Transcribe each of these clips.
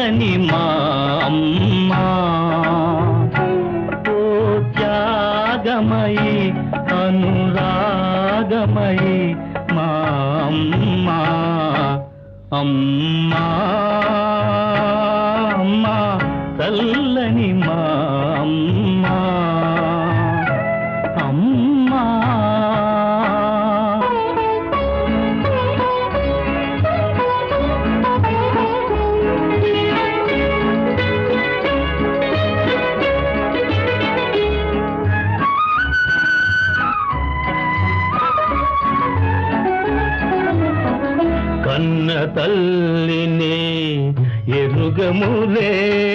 చల్లని మా అమ్మా ఓ త్యాగమయి అనురాగమయి మా అమ్మా అమ్మా అమ్మా చల్లని మా అమ్మా అమ్మా కన్న తల్లిని ఎరుగములే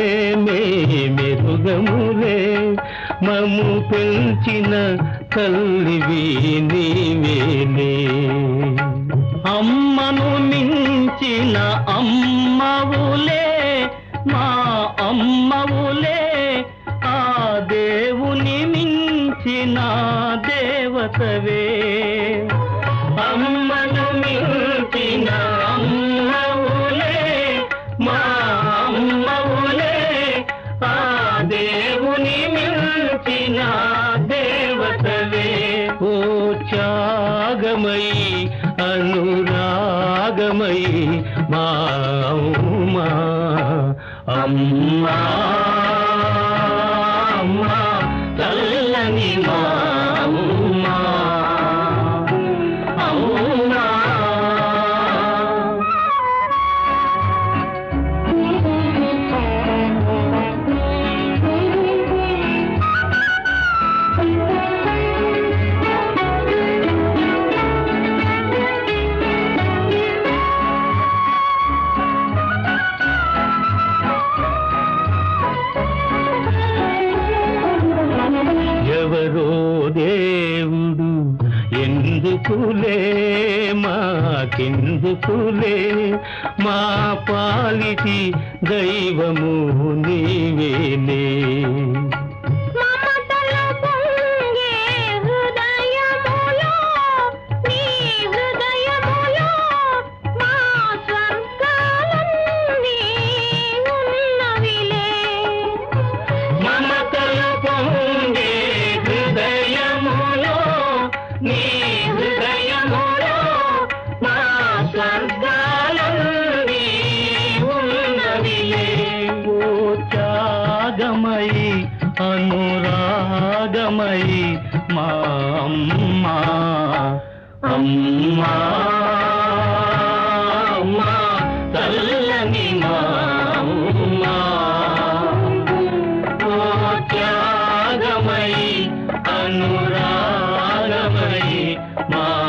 మెరుగములే మము పెంచిన తల్లివి నీవేలే అమ్మను మించిన అమ్మవులే మా అమ్మవులే ఆ దేవుని మించిన దేవతవే అమ్మను మించిన అమ్మవులే మా అమ్మవులే ఆ దేవుని మించిన దేవతవే ఓ త్యాగమయి అనురాగమయి మా అమ్మా అమ్మా అమ్మా చల్లని మా అమ్మా అమ్మా ఎవరో దేవుడు ఎందుకులే మాకెందుకులే మా పాలిటి దైవము నీవేలే మమతల పొంగే హృదయములో నీ హృదయములో మా స్వర్గాలన్నీ ఉన్నవిలే మమతల పొంగే హృదయములో నీ హృదయములో మా స్వర్గాలన్నీ ఉన్నవిలే ఓ త్యాగమయి అనురాగమయి మా అమ్మా అమ్మా అమ్మా చల్లని మా అమ్మా ఓ త్యాగమయి అనురాగమయి మా